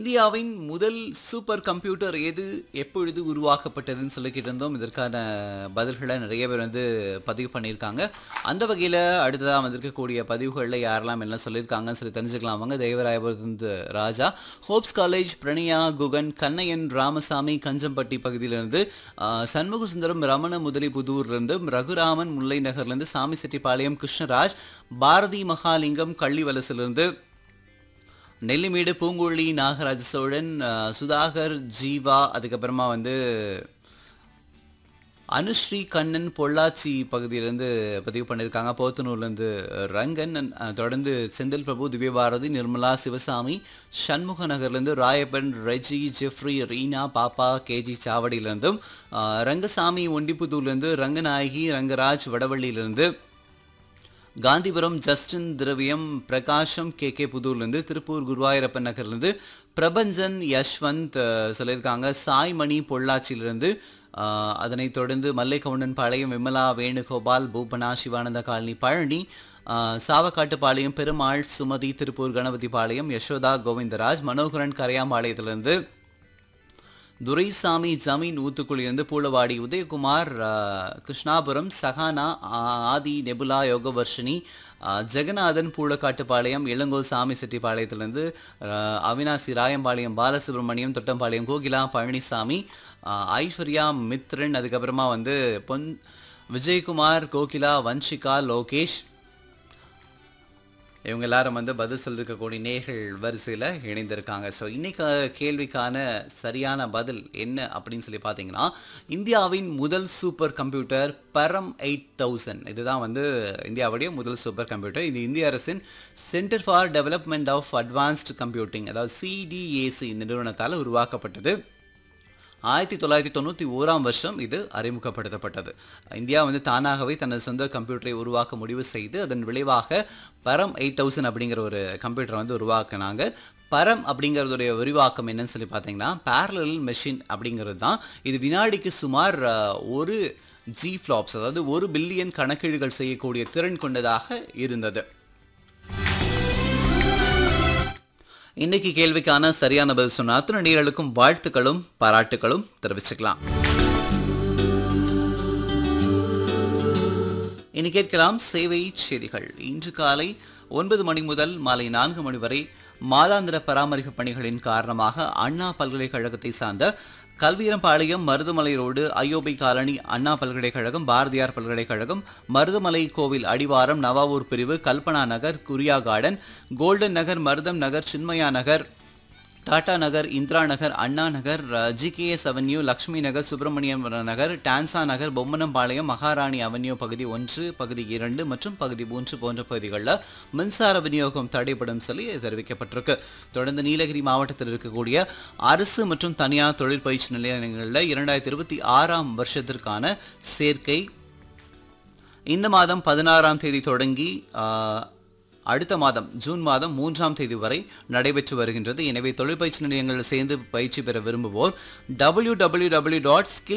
இந்தியாவின் முதல் super computer எது எப்பொழுது உருவாக்கப்பட்டதுன்னு சொல்லிக்கிட்டு இருந்தோம் இதற்கான பதில்களை நிறைய பேர் வந்து பதிவு பண்ணியிருக்காங்க அந்த வகையில் அடுத்ததாக வந்திருக்கக்கூடிய பதிவுகளில் யாரெல்லாம் என்ன சொல்லியிருக்காங்கன்னு சொல்லி தெரிஞ்சுக்கலாம் அவங்க தேவராயபுரத்து ராஜா ஹோப்ஸ் காலேஜ் பிரணியா குகன் கண்ணையன் ராமசாமி கஞ்சம்பட்டி பகுதியிலிருந்து ஆஹ், சண்முக சுந்தரம் ரமண முதலி புதூர்லேருந்து ரகுராமன் முல்லை நகர்லேருந்து சாமி செட்டிப்பாளையம் கிருஷ்ணராஜ் பாரதி மகாலிங்கம் கள்ளிவலசிலிருந்து நெல்லிமேடு பூங்குழலி நாகராஜ சோழன் அஹ், சுதாகர் ஜீவா அதுக்கப்புறமா வந்து அனுஸ்ரீ கண்ணன் பொள்ளாச்சி பகுதியிலேருந்து பதிவு பண்ணியிருக்காங்க போத்தனூர்லேருந்து ரங்கன் அஹ், தொடர்ந்து செந்தில் பிரபு திவ்யபாரதி நிர்மலா சிவசாமி சண்முக நகர்லேருந்து ராயப்பன் ரெஜி ஜெஃப்ரி ரீனா பாப்பா கேஜி சாவடியிலேருந்தும் அஹ், ரங்கசாமி ஒண்டிப்புத்தூர்லேருந்து ரங்கநாயகி ரங்கராஜ் வடவள்ளியிலேருந்து Gandhipuram Justin Thiraviyam Prakasam K K புதூர்லேருந்து திருப்பூர் குருவாயூரப்பன் நகர்லேருந்து பிரபஞ்சன் யஷ்வந்த் அஹ், சொல்லியிருக்காங்க சாய்மணி பொள்ளாச்சியிலிருந்து அஹ், அதனைத் தொடர்ந்து மல்லைக்கவுண்டன் பாளையம் விமலா வேணுகோபால் பூபனா சிவானந்த காலனி பழனி அஹ், சாவக்காட்டுப்பாளையம் பெருமாள் சுமதி திருப்பூர் கணபதி பாளையம் யசோதா கோவிந்தராஜ் மனோகரன் கரையாம்பாளையத்திலிருந்து துரைசாமி ஜமீன் ஊத்துக்குழியிலிருந்து பூளவாடி உதயகுமார் அஹ், கிருஷ்ணாபுரம் சஹானா ஆ- ஆதி நெபுலா யோகவர்ஷினி அஹ், ஜெகநாதன் பூளக்காட்டுப்பாளையம் இளங்கோ சாமி செட்டிப்பாளையத்திலிருந்து அஹ், அவினாசி ராயம்பாளையம் பாலசுப்ரமணியம் தொட்டம்பாளையம் கோகிலா பழனிசாமி அஹ், ஐஸ்வர்யா மித்ரன் அதுக்கப்புறமா வந்து பொன் விஜயகுமார் கோகிலா வன்ஷிகா லோகேஷ் இவங்க எல்லாரும் வந்து பதில் சொல்லிருக்கக்கூடிய நேர்கள் வரிசையில் இணைந்திருக்காங்க ஸோ இன்னைக்கு கேள்விக்கான சரியான பதில் என்ன அப்படின்னு சொல்லி பார்த்தீங்கன்னா இந்தியாவின் முதல் super computer Param eight thousand இதுதான் வந்து இந்தியாவுடைய முதல் சூப்பர் கம்ப்யூட்டர் இது இந்திய அரசின் centre for development of advanced computing அதாவது சிடிஏசி இந்த நிறுவனத்தால் உருவாக்கப்பட்டது ஆயிரத்தி தொள்ளாயிரத்தி தொண்ணூற்றி ஓராம் வருஷம் இது அறிமுகப்படுத்தப்பட்டது இந்தியா வந்து தானாகவே தனது சொந்த கம்ப்யூட்டரை உருவாக்க முடிவு செய்து அதன் விளைவாக பரம் எயிட் தௌசண்ட் அப்படிங்கிற ஒரு கம்ப்யூட்டரை வந்து உருவாக்குனாங்க பரம் அப்படிங்கிறதுடைய விரிவாக்கம் என்னன்னு சொல்லி பார்த்தீங்கன்னா parallel மெஷின் அப்படிங்கிறது தான் இது வினாடிக்கு சுமார் அஹ், ஒரு ஜி ஃப்ளாப்ஸ் அதாவது ஒரு பில்லியன் கணக்கீடுகள் செய்யக்கூடிய திறன் கொண்டதாக இருந்தது இன்னைக்கு கேள்விக்கான சரியான பதில் சொன்ன அத்தனை நேர்களுக்கும் வாழ்த்துக்களும் பாராட்டுகளும் தெரிவிச்சுக்கலாம் இனி கேட்கலாம் சேவை செய்திகள் இன்று காலை ஒன்பது மணி முதல் மாலை நான்கு மணி வரை மாதாந்திர பராமரிப்பு பணிகளின் காரணமாக அண்ணா பல்கலைக்கழகத்தை சார்ந்த Kalveerampalayam Maruthamalai road IOB colony Anna பல்கலைக்கழகம் பாரதியார் பல்கலைக்கழகம் மருதுமலை கோவில் அடிவாரம் நவாவூர் பிரிவு Kalpana Nagar Kuriya garden golden Nagar Marutham Nagar Chinmaya Nagar Tata Nagar Indira Nagar Anna Nagar GKS avenue Lakshmi Nagar Subramaniam Nagar டான்சா நகர் பொம்மனம்பாளையம் மகாராணி அவென்யூ பகுதி ஒன்று பகுதி இரண்டு மற்றும் பகுதி மூன்று போன்ற பகுதிகளில் மின்சார விநியோகம் தடைப்படும் சொல்லி தெரிவிக்கப்பட்டிருக்கு தொடர்ந்து நீலகிரி மாவட்டத்தில் இருக்கக்கூடிய அரசு மற்றும் தனியார் தொழிற்பயிற்சி நிலையங்களில் இரண்டாயிரத்தி இருபத்தி ஆறாம் வருஷத்திற்கான சேர்க்கை இந்த மாதம் பதினாறாம் தேதி தொடங்கி ஆஹ், அடுத்த மாதம் ஜூன் மாதம் மூன்றாம் தேதி வரை நடைபெற்று வருகின்றது எனவே தொழிற்பயிற்சி நிலையங்களில் சேர்ந்து பயிற்சி பெற விரும்புவோர் www.skillsfuture.in டாட்